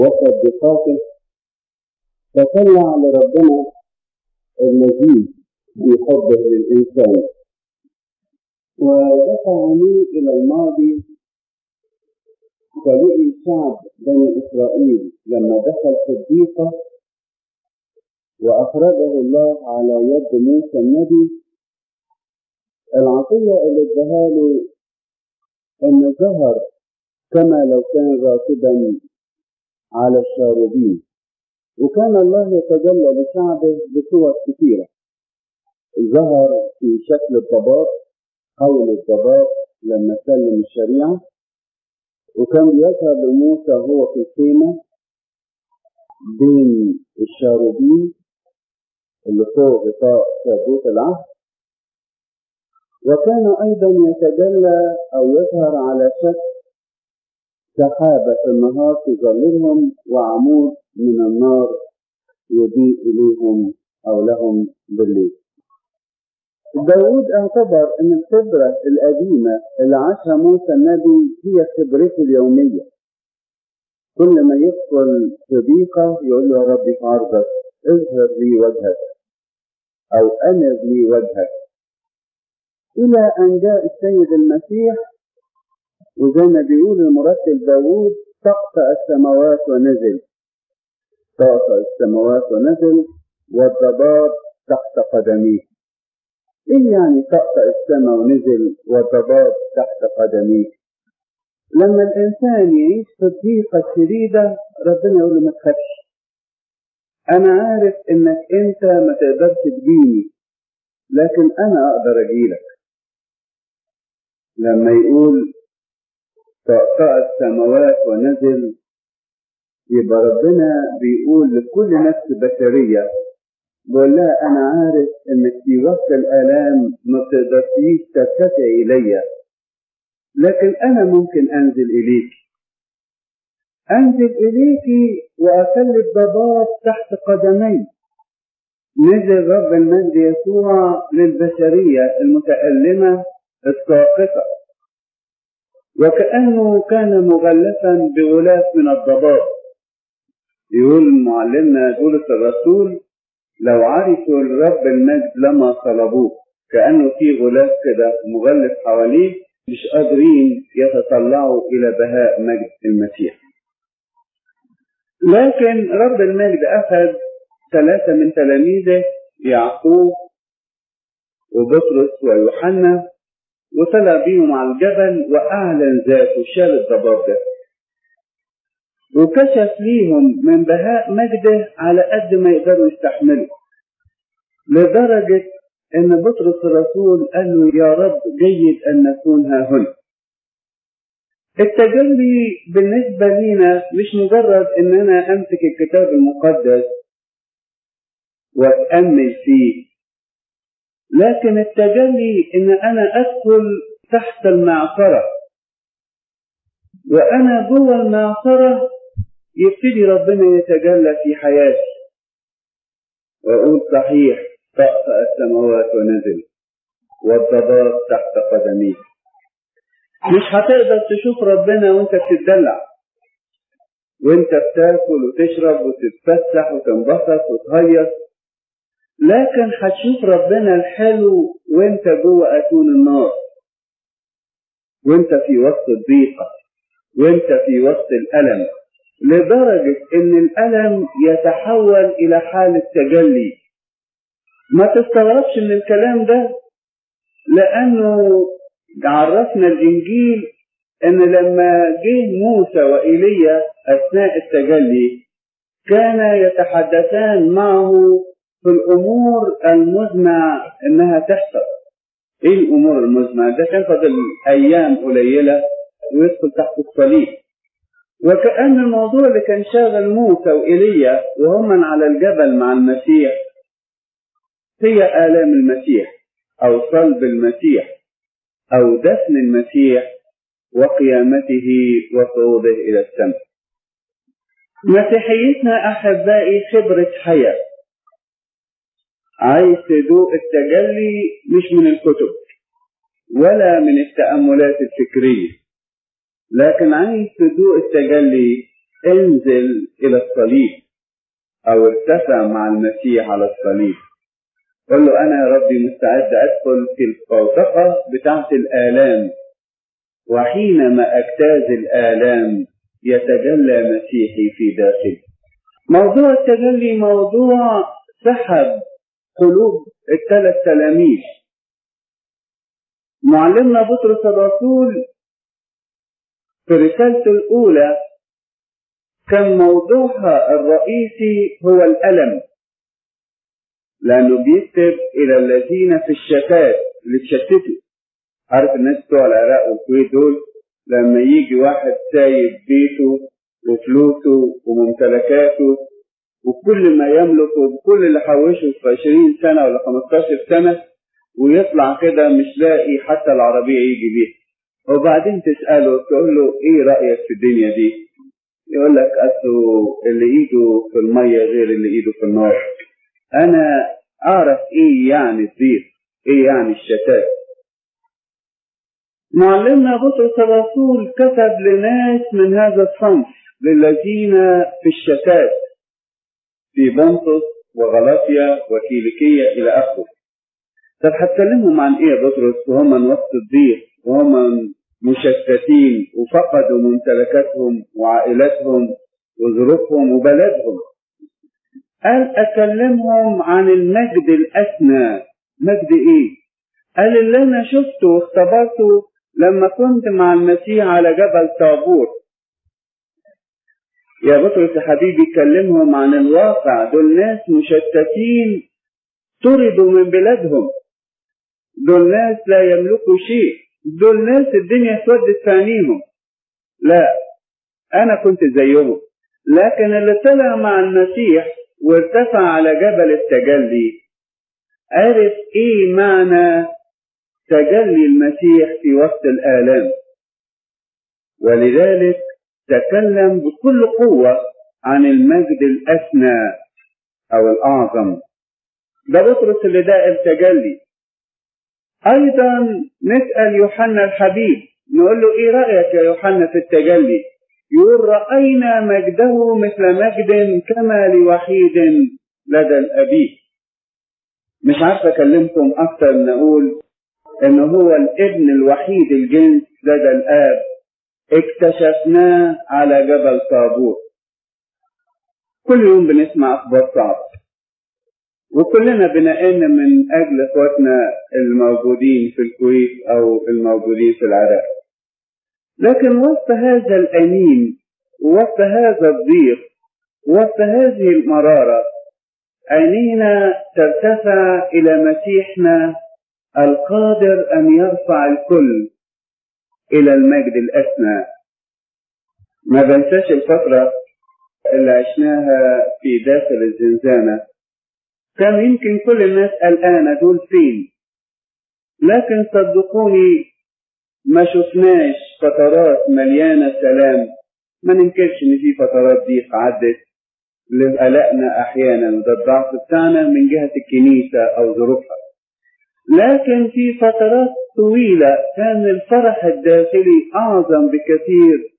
وصدقاته فطلع لربنا المزيد في حبه للإنسان ودفعني إلى الماضي فلقي شعب بني إسرائيل لما دخل في الضيقة وأخرجه الله على يد موسى النبي العطية اللي اداها له أن ظهر كما لو كان راكبا على الشاربين وكان الله يتجلى لشعبه بصور كثيرة ظهر في شكل الضباب قول الضباب لما سلم الشريعة وكان بيظهر لموسى هو في الخيمة بين الشاربين اللي فوق غطاء تابوت العهد وكان أيضا يتجلى أو يظهر على شكل سحابة في النهار تظللهم وعمود من النار يضيء إليهم أو لهم بالليل. داود اعتبر أن الخبرة القديمة اللي عاشها موسى النبي هي خبرته اليومية. كل ما يدخل في ضيقة يقول له يا ربي في عرضك اظهر لي وجهك أو أنر لي وجهك. إلى أن جاء السيد المسيح وزي ما بيقول المرتب داوود طقطق السماوات ونزل طقطق السماوات ونزل والضباب تحت قدميه ايه يعني طقطق السماء ونزل والضباب تحت قدميه لما الانسان يعيش في الضيقه الشديده ربنا يقول له ما تخافش انا عارف انك انت ما تقدرش تجيني لكن انا اقدر اجيلك لما يقول طقطق السماوات ونزل يبقى ربنا بيقول لكل نفس بشرية بيقول لها أنا عارف إنك في وقت الآلام ما بتقدريش ترتفعي إلي لكن أنا ممكن أنزل إليك أنزل إليك وأخلي الضباب تحت قدمي نزل رب المجد يسوع للبشرية المتألمة الساقطة وكأنه كان مغلفا بغلاف من الضباب يقول معلمنا بولس الرسول لو عرفوا الرب المجد لما طلبوه كأنه في غلاف كده مغلف حواليه مش قادرين يتطلعوا إلى بهاء مجد المسيح لكن رب المجد أخذ ثلاثة من تلاميذه يعقوب وبطرس ويوحنا وطلع بيهم على الجبل وأعلن ذاته شال الضباب ده وكشف ليهم من بهاء مجده على قد ما يقدروا يستحملوا لدرجة إن بطرس الرسول قال له يا رب جيد أن نكون ها هنا التجلي بالنسبة لينا مش مجرد إن أنا أمسك الكتاب المقدس وأتأمل فيه لكن التجلي ان انا ادخل تحت المعصرة وانا جوه المعصرة يبتدي ربنا يتجلى في حياتي واقول صحيح طأطأ السماوات ونزل والضباب تحت قدميه مش هتقدر تشوف ربنا وانت بتتدلع وانت بتاكل وتشرب وتتفسح وتنبسط وتهيص لكن هتشوف ربنا الحلو وانت جوه اتون النار وانت في وسط الضيقة وانت في وسط الألم لدرجة ان الألم يتحول الى حالة تجلي ما تستغربش من الكلام ده لانه عرفنا الانجيل ان لما جه موسى وايليا اثناء التجلي كان يتحدثان معه في الامور المزمع انها تحصل ايه الامور المزمع ده كان فاضل ايام قليله ويدخل تحت الصليب وكأن الموضوع اللي كان شاغل موسى وإيليا وهم على الجبل مع المسيح هي آلام المسيح أو صلب المسيح أو دفن المسيح وقيامته وصعوده إلى السماء. مسيحيتنا أحبائي خبرة حياة. عايز تدوق التجلي مش من الكتب ولا من التأملات الفكرية لكن عايز تدوق التجلي انزل إلى الصليب أو ارتفع مع المسيح على الصليب قل له أنا يا ربي مستعد أدخل في الفوتقة بتاعة الآلام وحينما أجتاز الآلام يتجلى مسيحي في داخلي موضوع التجلي موضوع سحب قلوب الثلاث تلاميذ معلمنا بطرس الرسول في رسالته الأولى كان موضوعها الرئيسي هو الألم لأنه بيكتب إلى الذين في الشتات اللي اتشتتوا عارف الناس بتوع العراق والكويت دول لما يجي واحد سايب بيته وفلوسه وممتلكاته وكل ما يملكه وكل اللي حوشه في 20 سنة ولا 15 سنة ويطلع كده مش لاقي حتى العربية يجي بيها وبعدين تسأله تقول له ايه رأيك في الدنيا دي يقول لك اصله اللي ايده في المية غير اللي ايده في النار انا اعرف ايه يعني الضيق ايه يعني الشتات معلمنا بطرس الرسول كتب لناس من هذا الصنف للذين في الشتات في بنطس وغلاطيا وكيليكية إلى آخره طب هتكلمهم عن إيه يا بطرس وهم من وسط الضيق وهم مشتتين وفقدوا ممتلكاتهم وعائلاتهم وظروفهم وبلدهم قال أكلمهم عن المجد الأسنى مجد إيه؟ قال اللي أنا شفته واختبرته لما كنت مع المسيح على جبل طابور يا بطرس يا حبيبي كلمهم عن الواقع دول ناس مشتتين طردوا من بلادهم دول ناس لا يملكوا شيء دول ناس الدنيا اسودت في عينيهم لا انا كنت زيهم لكن اللي طلع مع المسيح وارتفع على جبل التجلي عرف ايه معنى تجلي المسيح في وسط الآلام ولذلك تكلم بكل قوة عن المجد الأسنى أو الأعظم ده بطرس اللي ده التجلي أيضا نسأل يوحنا الحبيب نقول له إيه رأيك يا يوحنا في التجلي يقول رأينا مجده مثل مجد كما لوحيد لدى الأبي مش عارف أكلمكم أكتر من أقول إن هو الابن الوحيد الجنس لدى الآب اكتشفناه على جبل طابور كل يوم بنسمع أخبار صعبة وكلنا بنئن من أجل إخواتنا الموجودين في الكويت أو الموجودين في العراق لكن وسط هذا الأنين وسط هذا الضيق وسط هذه المرارة عينينا ترتفع إلى مسيحنا القادر أن يرفع الكل إلى المجد الأسنى ما بنساش الفترة اللي عشناها في داخل الزنزانة كان يمكن كل الناس قلقانة دول فين لكن صدقوني ما شفناش فترات مليانة سلام ما ننكرش ان في فترات ضيق عدت لقلقنا احيانا وده الضعف بتاعنا من جهة الكنيسة او ظروفها لكن في فترات طويلة كان الفرح الداخلي اعظم بكثير